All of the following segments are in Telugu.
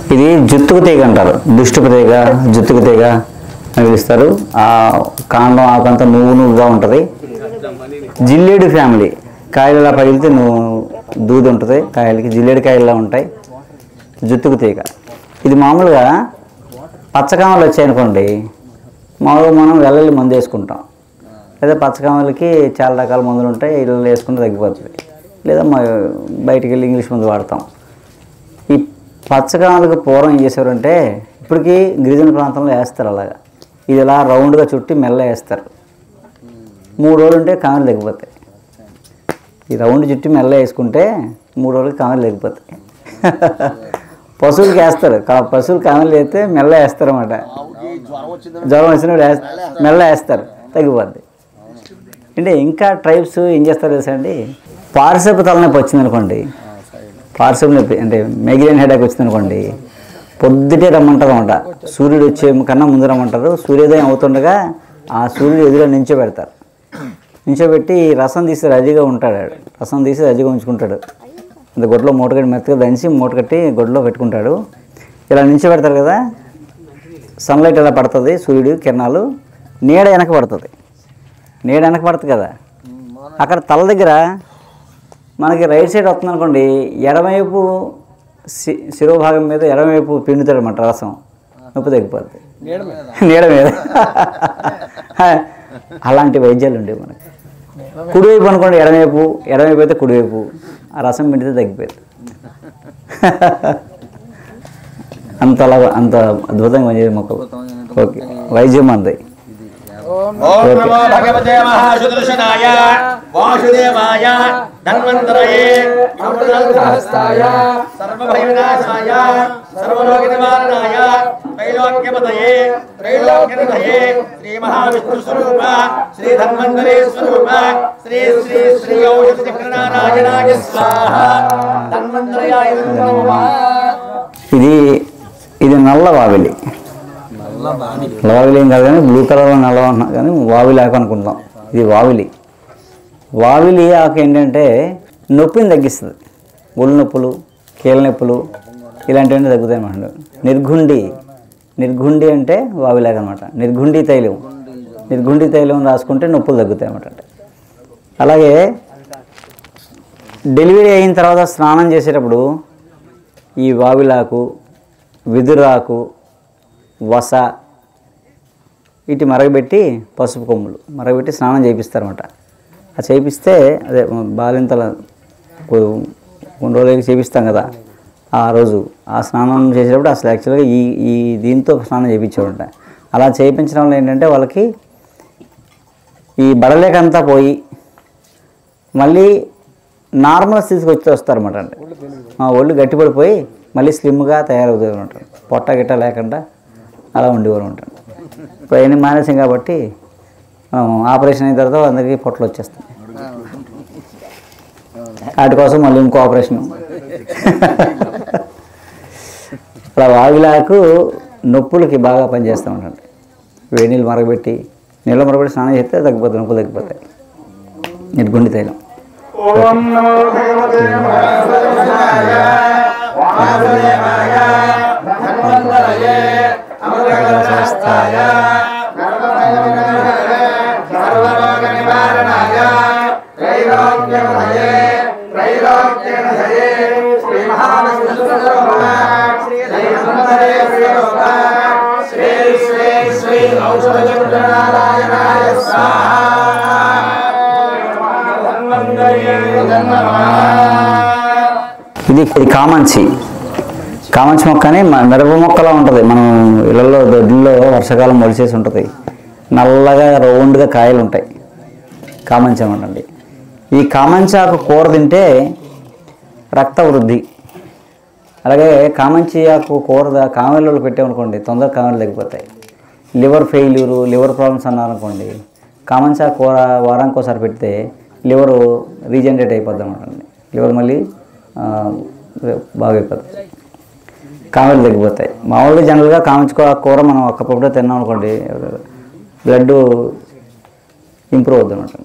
ఇది జుత్తుకు తీగ అంటారు దుష్టుపు తీగ జుత్తుకు తీగ అని పిలుస్తారు ఆ కాండం ఆకంతా నువ్వు నువ్వుగా ఉంటుంది జిల్లేడు ఫ్యామిలీ కాయలు ఇలా పగిలితే నువ్వు దూది ఉంటుంది కాయలకి జిల్లేడు కాయల్లా ఉంటాయి జుత్తుకు తీగ ఇది మామూలుగా పచ్చకామలు వచ్చాయనుకోండి మామూలుగా మనం వెల్లుల్లి మందు వేసుకుంటాం లేదా పచ్చకామలకి చాలా రకాల మందులు ఉంటాయి ఇళ్ళు వేసుకుంటే తగ్గిపోతుంది లేదా మా బయటికి వెళ్ళి ఇంగ్లీష్ మందు వాడతాం ఈ పచ్చకామలకు పూర్వం ఏం చేసేవారంటే ఇప్పటికీ గిరిజన ప్రాంతంలో వేస్తారు అలాగా ఇది ఇలా రౌండ్గా చుట్టి మెల్ల వేస్తారు మూడు రోజులు ఉంటే కామెలు తగ్గిపోతాయి ఈ రౌండ్ చుట్టి మెల్ల వేసుకుంటే మూడు రోజులకి కామెలు తగ్గిపోతాయి పశువులకి వేస్తారు కా- పశువులు కామెలు వేస్తే మెల్ల వేస్తారు అన్నమాట ఆవుకి జ్వరం వచ్చిందని జ్వరం వచ్చినప్పుడు వేస్- మెల్ల వేస్తారు తగ్గిపోద్ది అంటే ఇంకా ట్రైబ్స్ ఏం చేస్తారు తెలుసా అండి పార్సపు తలనొప్పి వచ్చింది అనుకోండి పార్సపు నొప్పి అంటే మైగ్రేన్ హెడేక్ వచ్చింది అనుకోండి పొద్దుటే రమ్మంటారు అనమాట సూర్యుడు వచ్చే కన్నా ముందు రమ్మంటారు సూర్యోదయం అవుతుండగా ఆ సూర్యుడు ఎదురు నించోబెడతారు నించోబెట్టి రసం తీసి రజిగా ఉంటాడు ఆడు. రసం తీసి రజిగా ఉంచుకుంటాడు అంత గొడ్లో మూటగట్టి మెత్తగా దంచి మూట కట్టి గొడ్లో పెట్టుకుంటాడు ఇలా నించోబెడతారు కదా సన్లైట్ ఎలా పడుతుంది సూర్యుడు కిరణాలు నీడ వెనక పడుతుంది నీడ వెనక పడుతుంది కదా అక్కడ తల దగ్గర మనకి రైట్ సైడ్ వస్తుంది అనుకోండి ఎడమవైపు శి శిరోభాగం మీద ఎడమవైపు పిండుతాడు అనమాట రసం నొప్పి తగ్గిపోద్ది నీడ మీద అలాంటి వైద్యాలు ఉండేవి మనకి కుడివైపు అనుకోండి ఎడమవైపు ఎడమవైపు అయితే కుడివైపు ఆ రసం పిండితే తగ్గిపోయింది అంత అలా అంత అద్భుతంగా పనిచేది మొక్కలు ఓకే వైద్యం అంది ఓం నమో భగవతే మహాసుదర్శనాయ వాసుదేవాయ ధన్వంతరయే అమృతహస్తాయ సర్వభయవినాశాయ సర్వలోక నివారణాయ త్రైలోక్యపతయే త్రైలోక్యనిధయే శ్రీ మహావిష్ణు స్వరూప శ్రీ ధన్వంతరే స్వరూప శ్రీ శ్రీ శ్రీ ఔషధ చక్రనారాయణాయ స్వాహ ధన్వంతరయాయ నమః ఇది ఇది నల్ల వావిలి వావిలి ఏం కాదు కానీ బ్లూ కలర్లో నల్ల అంటున్నాం కానీ వావిలి ఆకు అనుకుంటాం ఇది వావిలి వావిలి ఆకు ఏంటంటే నొప్పిని తగ్గిస్తుంది ఒళ్ళు నొప్పులు కీళ్ళ నొప్పులు ఇలాంటివన్నీ తగ్గుతాయి అన్నమాట నిర్గుండి నిర్గుండి అంటే వావిలాక అనమాట నిర్గుండి తైలం నిర్గుండి తైలం రాసుకుంటే నొప్పులు తగ్గుతాయి అన్నమాట అలాగే డెలివరీ అయిన తర్వాత స్నానం చేసేటప్పుడు ఈ వావిలాకు విదురాకు వస వీటి మరగబెట్టి పసుపు కొమ్ములు మరగబెట్టి స్నానం చేయిస్తారన్నమాట ఆ చేయిస్తే అదే బాలింతల కొ- కొన్ని రోజులకి చేపిస్తాం కదా ఆ రోజు ఆ స్నానం చేసేటప్పుడు అసలు యాక్చువల్గా ఈ ఈ దీంతో స్నానం చేయించేవారంట అలా చేయించడం వల్ల ఏంటంటే వాళ్ళకి ఈ బడలేకంతా పోయి మళ్ళీ నార్మల్ స్థితికి వచ్చి వస్తారన్నమాట అండి ఆ ఒళ్ళు గట్టిపడిపోయి మళ్ళీ స్లిమ్గా తయారవుతుంది అనమాట పొట్ట గిట్ట లేకుండా అలా ఉండేవారు ఉంటారు ఇప్పుడు అవన్నీ మానేసాం కాబట్టి మనం ఆపరేషన్ అయిన తర్వాత అందరికీ పొట్టలు వచ్చేస్తాయి వాటి కోసం మళ్ళీ ఇంకో ఆపరేషన్ అలా వావిలాకు నొప్పులకి బాగా పనిచేస్తూ ఉంటాడు వేడి నీళ్ళు మరగబెట్టి నీళ్ళు మరగబెట్టి స్నానం చేస్తే తగ్గిపోతాయి నొప్పులు తగ్గిపోతాయి నిర్గుండి తైలం ఓం నమో భగవతే మహాసరస్వతాయ వాసుదేవాయ ధన్వంతరయే అమృతకలశాస్తాయ సర్వలోక నివారణాయ త్రైలోక్యమయే త్రైలోక్యనధయే శ్రీ మహావిష్ణు స్వరూప శ్రీ ధన్వంతరే స్వరూప శ్రీ శ్రీ శ్రీ ఔషధ నారాయణాయ స్వాహా ఇది ఇది కామంచి కామంచి మొక్క అని మ- మిరప మొక్కలా ఉంటుంది మనం ఇళ్ళల్లో దొడ్లలో వర్షాకాలం మొలిసేసి ఉంటుంది నల్లగా రౌండ్గా కాయలు ఉంటాయి కామంచి అనమాట ఈ కామంచి ఆకు కూర తింటే రక్త వృద్ధి అలాగే కామంచి ఆకు కూర దా- కామెలలో పెట్టామనుకోండి తొందరగా కామెలు తగ్గిపోతాయి లివర్ ఫెయిల్యూరు లివర్ ప్రాబ్లమ్స్ అన్నారనుకోండి కామంచి ఆకు కూర వారానికి ఒకసారి పెడితే లివర్ రీజనరేట్ అయిపోద్ది అనమాట లివర్ మళ్ళీ ఆ, బాగా అయిపోతుంది కామెలు తగ్గిపోతాయి మామూలుగా జనరల్గా కామంచి కూ- కూర మనం ఒక్కప్పుడు తిన్నాం అనుకోండి బ్లడ్ ఇంప్రూవ్ అవుతుంది అనమాట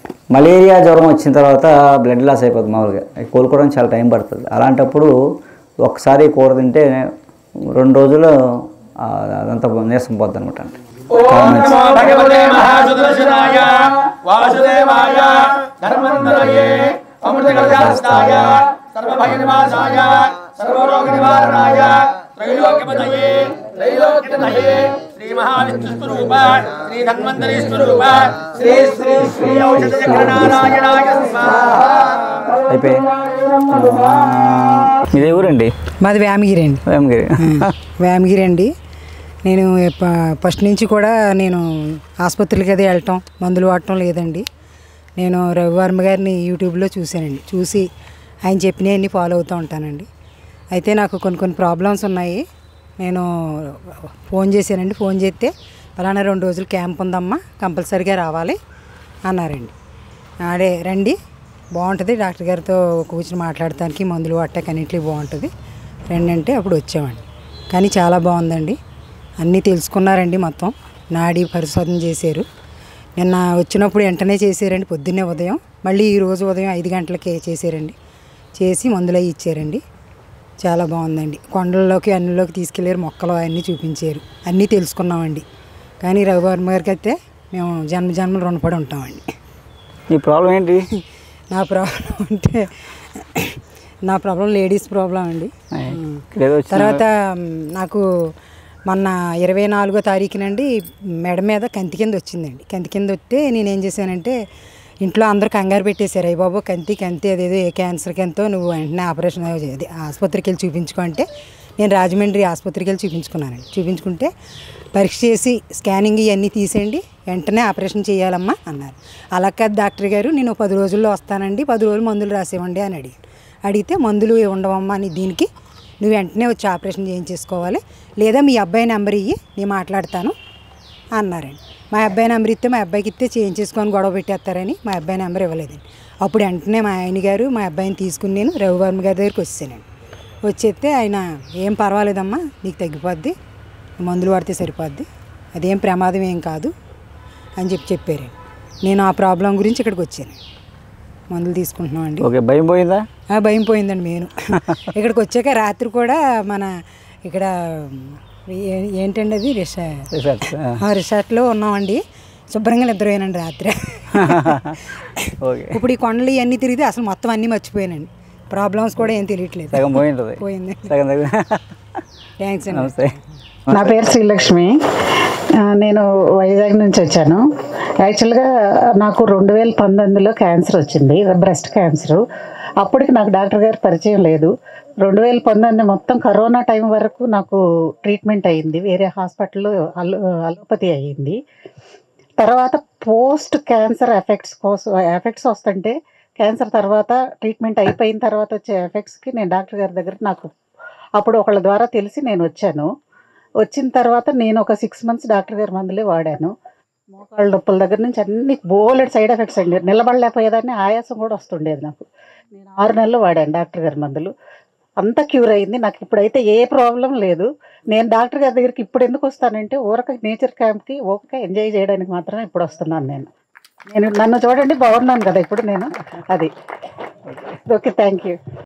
మలేరియా జ్వరం వచ్చిన తర్వాత బ్లడ్ లాస్ అయిపోతుంది మామూలుగా అది కోలుకోవడానికి చాలా టైం పడుతుంది అలాంటప్పుడు ఒకసారి కూర తింటే రెండు రోజులు ఆ, అదంతా నీరసం పోద్ది అనమాట అండి ఓం నమో భగవతే మహాసుదర్శనాయ వాసుదేవాయ ధర్మంతరయే అమృతకలశాస్తాయ సర్వభయ నివాసాయ సర్వరోగ నివారణాయ త్రైలోక్యపతయే త్రైలోక్యపతయే శ్రీ మహావిష్ణు స్వరూప శ్రీ ధన్వంతరి స్వరూప శ్రీ శ్రీ శ్రీ ఔషధ చక్రనారాయణాయ స్వాహ అయిపోయి ఇదే ఊరండి మాది వేమగిరి అండి వేమగిరి వేమగిరి అండి నేను ప- ఫస్ట్ నుంచి కూడా నేను ఆసుపత్రికి అది వెళ్ళటం మందులు వాడటం లేదండి నేను రవివర్మ గారిని యూట్యూబ్లో చూశానండి చూసి ఆయన చెప్పినవన్నీ ఫాలో అవుతూ ఉంటానండి అయితే నాకు కొన్ని కొన్ని ప్రాబ్లమ్స్ ఉన్నాయి నేను ఫోన్ చేశానండి ఫోన్ చేస్తే ఫలానా రెండు రోజులు క్యాంప్ ఉందమ్మా కంపల్సరీగా రావాలి అన్నారండి అదే రండి బాగుంటుంది డాక్టర్ గారితో కూర్చొని మాట్లాడటానికి మందులు వాడటానికి అన్నింటికి బాగుంటుంది రండి అంటే అప్పుడు వచ్చామండి కానీ చాలా బాగుందండి అన్నీ తెలుసుకున్నారండి మొత్తం నాడీ పరిశోధన చేశారు నిన్న వచ్చినప్పుడు వెంటనే చేశారండి పొద్దున్నే ఉదయం మళ్ళీ ఈ రోజు ఉదయం ఐదు గంటలకే చేశారండి చేసి మందులు అవి ఇచ్చారండి చాలా బాగుందండి కొండల్లోకి అన్నిలోకి తీసుకెళ్ళారు మొక్కలు అన్నీ చూపించారు అన్నీ తెలుసుకున్నామండి కానీ రఘువర్మ గారికి అయితే మేము జన్మ జన్మలు రుణపడి ఉంటామండి ఈ ప్రాబ్లం ఏంటి నా ప్రాబ్లం అంటే నా ప్రాబ్లం లేడీస్ ప్రాబ్లం అండి ఇక్కడ ఏదో వచ్చిన తర్వాత మ్, నాకు మొన్న ఇరవై నాలుగో తారీఖునండి మెడ మీద కంతి కింద వచ్చిందండి కంతి కింద వస్తే నేను ఏం చేశానంటే ఇంట్లో అందరూ కంగారు పెట్టేశారు అయ్య బాబు కంతి కంతి అదేదో ఏ క్యాన్సర్కి ఎంతో నువ్వు వెంటనే ఆపరేషన్ అది ఆసుపత్రికి వెళ్ళి చూపించుకో అంటే నేను రాజమండ్రి ఆసుపత్రికి వెళ్ళి చూపించుకున్నానండి చూపించుకుంటే పరీక్ష చేసి స్కానింగ్ ఇవన్నీ తీసేయండి వెంటనే ఆపరేషన్ చేయాలమ్మా అన్నారు అలా కాదు డాక్టర్ గారు నేను పది రోజుల్లో వస్తానండి పది రోజులు మందులు రాసేవ్వండి అని అడిగాను అడిగితే మందులు ఉండవమ్మా అని దీనికి నువ్వు వెంటనే వచ్చి ఆపరేషన్ చేయించేసుకోవాలి లేదా మీ అబ్బాయి నెంబర్ ఇయ్యి నేను మాట్లాడతాను అన్నారండి మా అబ్బాయి నెంబర్ ఇస్తే మా అబ్బాయికి ఇస్తే చేయించేసుకొని గొడవ పెట్టేస్తారని మా అబ్బాయి నెంబర్ ఇవ్వలేదండి అప్పుడు వెంటనే మా ఆయన గారు మా అబ్బాయిని తీసుకుని నేను రవివర్మ గారి దగ్గరికి వచ్చానండి వచ్చేస్తే ఆయన ఏం పర్వాలేదమ్మా నీకు తగ్గిపోద్ది మందులు వాడితే సరిపోద్ది అదేం ప్రమాదం ఏం కాదు అని చెప్పి చెప్పారండి నేను ఆ ప్రాబ్లం గురించి ఇక్కడికి వచ్చాను మందులు తీసుకుంటున్నామండి ఓకే భయం పోయిందా ఆ, భయం పోయిందండి నేను ఇక్కడికి వచ్చాక రాత్రి కూడా మన ఇక్కడ ఏ- ఏంటండి అది రిసా రిసర్చ్ ఆ, రిసార్ట్లో ఉన్నామండి శుభ్రంగా నిద్రపోయానండి రాత్రి ఓకే ఇప్పుడు ఈ కొండలు ఇవన్నీ తిరిగితే అసలు మొత్తం అన్నీ మర్చిపోయానండి ప్రాబ్లమ్స్ కూడా ఏం తెలియట్లేదు సగం పోయింటుంది పోయింది సగం సగం థ్యాంక్స్ అండి నమస్తే నా పేరు శ్రీలక్ష్మి ఆ, నేను వైజాగ్ నుంచి వచ్చాను యాక్చువల్గా నాకు రెండు వేల పంతొమ్మిదిలో క్యాన్సర్ వచ్చింది బ్రెస్ట్ క్యాన్సర్ అప్పటికి నాకు డాక్టర్ గారి పరిచయం లేదు రెండు వేల పంతొమ్మిది మొత్తం కరోనా టైం వరకు నాకు ట్రీట్మెంట్ అయ్యింది వేరే హాస్పిటల్లో అలో అలోపతి అయ్యింది తర్వాత పోస్ట్ క్యాన్సర్ ఎఫెక్ట్స్ కోసం ఎఫెక్ట్స్ వస్తుంటే క్యాన్సర్ తర్వాత ట్రీట్మెంట్ అయిపోయిన తర్వాత వచ్చే ఎఫెక్ట్స్కి నేను డాక్టర్ గారి దగ్గర నాకు అప్పుడు ఒకళ్ళ ద్వారా తెలిసి నేను వచ్చాను వచ్చిన తర్వాత నేను ఒక సిక్స్ మంత్స్ డాక్టర్ గారి మందులే వాడాను మోకాళ్ళ నొప్పుల దగ్గర నుంచి అన్ని బోలెడ్ సైడ్ ఎఫెక్ట్స్ అండి నిలబడలేకపోయేదాన్ని ఆయాసం కూడా వస్తుండేది నాకు నేను ఆరు నెలలు వాడాను డాక్టర్ గారి మందులు అంతా క్యూర్ అయింది నాకు ఇప్పుడైతే ఏ ప్రాబ్లం లేదు నేను డాక్టర్ గారి దగ్గరికి ఇప్పుడు ఎందుకు వస్తానంటే ఊరక నేచర్ క్యాంప్కి ఓక ఎంజాయ్ చేయడానికి మాత్రమే ఇప్పుడు వస్తున్నాను నేను నేను నన్ను చూడండి బాగున్నాను కదా ఇప్పుడు నేను అది ఓకే థ్యాంక్ యూ